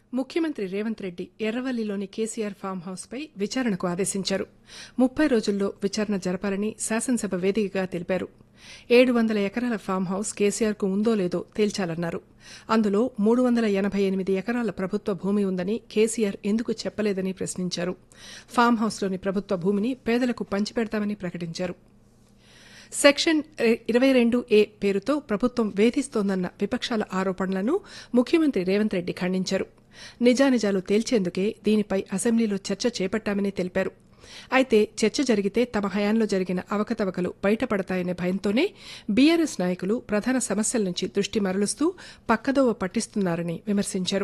ముఖ్యమంత్రి రేవంత్ రెడ్డి ఎర్రవల్లిలోని KCR farm హౌస్పై విచారణకు ఆదేశించారు ముప్పై రోజుల్లో విచారణ జరపాలని శాసనసభ వేదికగా తెలిపారు ఏడు వందల ఎకరాల ఫామ్ హౌస్ కేసీఆర్కు ఉందో లేదో తేల్చాలన్నారు అందులో మూడు వందల ఎనబై ఎనిమిది ఎకరాల ప్రభుత్వ భూమి ఉందని కేసీఆర్ ఎందుకు చెప్పలేదని ప్రశ్నించారు ఫామ్ హౌస్లోని ప్రభుత్వ భూమిని పేదలకు పంచిపెడతామని ప్రకటించారు సెక్షన్ ఇరవై రెండు ఏ పేరుతో ప్రభుత్వం వేధిస్తోందన్న విపక్షాల ఆరోపణలను ముఖ్యమంత్రి రేవంత్ రెడ్డి ఖండించారు నిజానిజాలు తేల్చేందుకే దీనిపై అసెంబ్లీలో చర్చ చేపట్టామని తెలిపారు అయితే చర్చ జరిగితే తమ హయాంలో జరిగిన అవకతవకలు బయటపడతాయనే భయంతోనే బీఆర్ఎస్ నాయకులు ప్రధాన సమస్యల నుంచి దృష్టి మరలుస్తూ పక్కదోవ పట్టిస్తున్నారని విమర్శించారు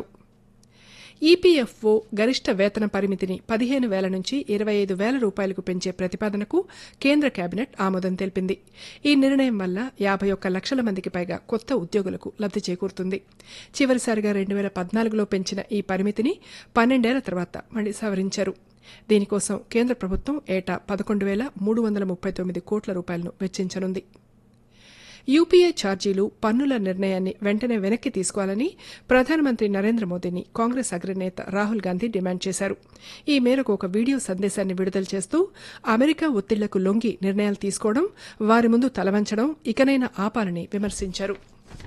ఈపీఎఫ్ఓ గరిష్ట వేతన పరిమితిని పదిహేను వేల నుంచి ఇరవై ఐదు వేల రూపాయలకు పెంచే ప్రతిపాదనకు కేంద్ర కేబినెట్ ఆమోదం తెలిపింది ఈ నిర్ణయం వల్ల యాభై ఒక్క లక్షల మందికి పైగా కొత్త ఉద్యోగులకు లబ్ది చేకూరుతుంది చివరిసారిగా రెండు వేల పద్నాలుగులో పెంచిన ఈ పరిమితిని పన్నెండేళ్ల తర్వాత మళ్లీ సవరించారు దీనికోసం కేంద్ర ప్రభుత్వం ఏటా పదకొండు వేల మూడు వందల ముప్పై తొమ్మిది కోట్ల రూపాయలను వెచ్చించనుంది యూపీఐ ఛార్జీలు పన్నుల నిర్ణయాన్ని వెంటనే వెనక్కి తీసుకోవాలని ప్రధానమంత్రి నరేంద్ర మోదీని కాంగ్రెస్ అగ్రనేత రాహుల్ గాంధీ డిమాండ్ చేశారు ఈ మేరకు ఒక వీడియో సందేశాన్ని విడుదల చేస్తూ అమెరికా ఒత్తిళ్లకు లొంగి నిర్ణయాలు తీసుకోవడం వారి ముందు తలవంచడం ఇకనైనా ఆపాలని విమర్శించారు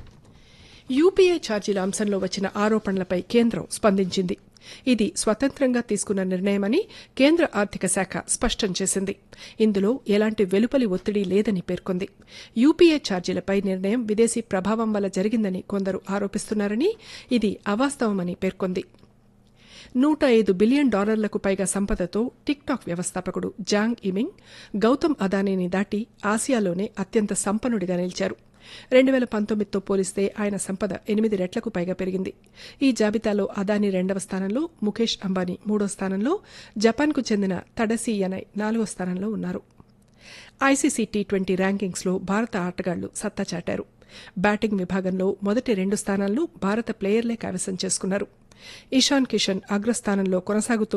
యూపీఐ ఛార్జీల అంశంలో వచ్చిన ఆరోపణలపై కేంద్రం స్పందించింది ఇది స్వతంత్రంగా తీసుకున్న నిర్ణయమని కేంద్ర ఆర్థిక శాఖ స్పష్టం చేసింది ఇందులో ఎలాంటి వెలుపలి ఒత్తిడి లేదని పేర్కొంది యూపీఐ ఛార్జీలపై నిర్ణయం విదేశీ ప్రభావం వల్ల జరిగిందని కొందరు ఆరోపిస్తున్నారని ఇది అవాస్తవమని పేర్కొంది నూట ఐదు బిలియన్ డాలర్లకు పైగా సంపదతో టిక్ టాక్ వ్యవస్థాపకుడు జాంగ్ ఇమింగ్ గౌతమ్ అదానీని దాటి ఆసియాలోనే అత్యంత సంపన్నుడిగా నిలిచారు రెండు వేల పంతొమ్మిదితో పోలిస్తే ఆయన సంపద ఎనిమిది రెట్లకు పైగా పెరిగింది ఈ జాబితాలో అదానీ రెండవ స్థానంలో ముఖేష్ అంబానీ మూడో స్థానంలో జపాన్కు చెందిన తడసి యనై నాలుగో స్థానంలో ఉన్నారు ఐసీసీ టీ ట్వంటీ ర్యాంకింగ్స్లో భారత ఆటగాళ్లు సత్తా చాటారు బ్యాటింగ్ విభాగంలో మొదటి రెండు స్థానాలను భారత ప్లేయర్లే కైవసం చేసుకున్నారు ఇషాన్ కిషన్ అగ్రస్థానంలో కొనసాగుతూ